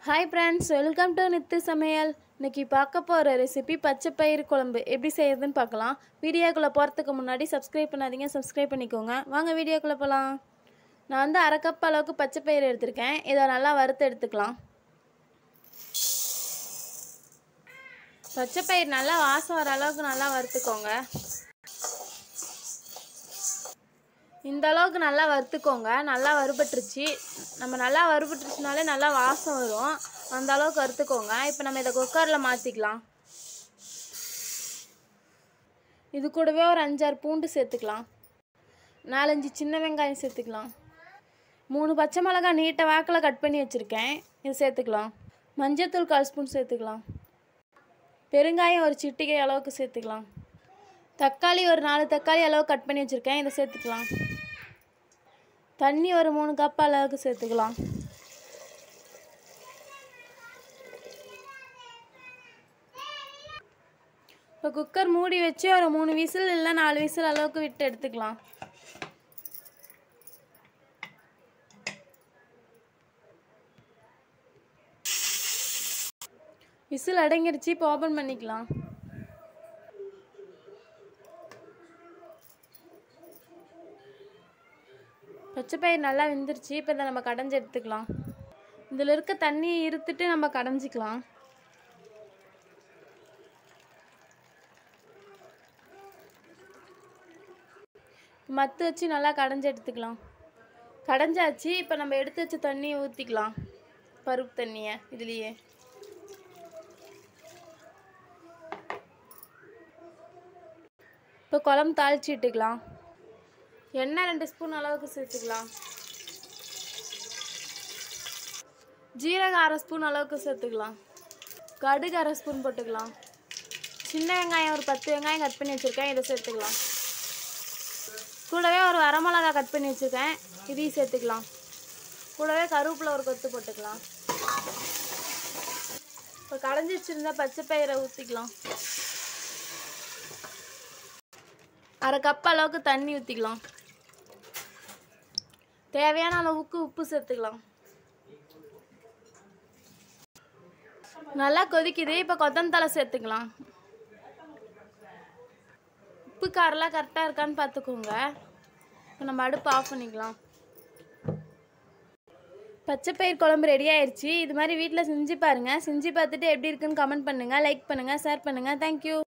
hi friends welcome to Nithu சமையல் இன்னைக்கு பார்க்க போகிற ரெசிபி பச்சை பயிறு குழம்பு எப்படி செய்யறதுன்னு பார்க்கலாம் வீடியோக்குள்ளே போகிறதுக்கு முன்னாடி சப்ஸ்கிரைப் பண்ணாதீங்க சப்ஸ்கிரைப் பண்ணிக்கோங்க வாங்க வீடியோக்குள்ளே போகலாம் நான் வந்து அரை கப் அளவுக்கு பச்சை பயிறு எடுத்திருக்கேன் இதை நல்லா வறுத்து எடுத்துக்கலாம் பச்சை பயிர் நல்லா வாசம் வர அளவுக்கு நல்லா வறுத்துக்கோங்க இந்த அளவுக்கு நல்லா வறுத்துக்கோங்க நல்லா வறுபட்டுருச்சு நம்ம நல்லா வறுபட்டுருச்சுனாலே நல்லா வாசம் வரும் அந்த அளவுக்கு வறுத்துக்கோங்க இப்போ நம்ம இதை குக்கரில் மாற்றிக்கலாம் இது கூடவே ஒரு அஞ்சாறு பூண்டு சேர்த்துக்கலாம் நாலஞ்சு சின்ன வெங்காயம் சேர்த்துக்கலாம் மூணு பச்சை மிளகாய் நீட்டை வாக்கில் கட் பண்ணி வச்சுருக்கேன் இது சேர்த்துக்கலாம் மஞ்சத்தூள் கால் ஸ்பூன் சேர்த்துக்கலாம் பெருங்காயம் ஒரு சிட்டிகை அளவுக்கு சேர்த்துக்கலாம் தக்காளி ஒரு நாலு தக்காளி அளவு கட் பண்ணி வச்சுருக்கேன் இதை சேர்த்துக்கலாம் தண்ணி ஒரு மூணு கப் அளவுக்கு சேர்த்துக்கலாம் இப்போ குக்கர் மூடி வச்சு ஒரு மூணு விசில் இல்லை நாலு விசில் அளவுக்கு விட்டு எடுத்துக்கலாம் விசில் அடங்கிருச்சு இப்போ ஓப்பன் பண்ணிக்கலாம் பச்சை பயிர் நல்லா வெந்துருச்சு இப்போ இதை நம்ம கடைஞ்சி எடுத்துக்கலாம் இதில் இருக்க தண்ணியை இருத்துட்டு நம்ம கடைஞ்சிக்கலாம் மத்து வச்சு நல்லா கடைஞ்சி எடுத்துக்கலாம் கடைஞ்சாச்சு இப்போ நம்ம எடுத்து வச்ச தண்ணியை ஊற்றிக்கலாம் பருப்பு தண்ணியை இதுலேயே இப்போ குழம்பு தாளிச்சு விட்டுக்கலாம் எண்ணெய் ரெண்டு ஸ்பூன் அளவுக்கு சேர்த்துக்கலாம் ஜீரகம் அரை ஸ்பூன் அளவுக்கு சேர்த்துக்கலாம் கடுகு அரை ஸ்பூன் போட்டுக்கலாம் சின்ன வெங்காயம் ஒரு பத்து வெங்காயம் கட் பண்ணி வச்சுருக்கேன் இதை சேர்த்துக்கலாம் கூடவே ஒரு வரமிளகா கட் பண்ணி வச்சுருக்கேன் இதையும் சேர்த்துக்கலாம் கூடவே கருவேப்பிலை ஒரு கொத்து போட்டுக்கலாம் இப்போ கடைஞ்சி வச்சுருந்தா பச்சை பயிரை ஊற்றிக்கலாம் அரை கப் அளவுக்கு தண்ணி ஊற்றிக்கலாம் தேவையான அளவுக்கு உப்பு சேர்த்துக்கலாம் நல்லா கொதிக்குது இப்போ கொத்தமல்லி சேர்த்துக்கலாம் உப்பு காரெல்லாம் கரெக்டாக இருக்கான்னு பார்த்துக்கோங்க இப்போ நம்ம அடுப்பு ஆஃப் பண்ணிக்கலாம் பச்சை பயிர் குழம்பு ரெடி ஆயிடுச்சு இது மாதிரி வீட்டில் செஞ்சு பாருங்கள் செஞ்சு பார்த்துட்டு எப்படி இருக்குன்னு கமெண்ட் பண்ணுங்கள் லைக் பண்ணுங்கள் ஷேர் பண்ணுங்கள் தேங்க்யூ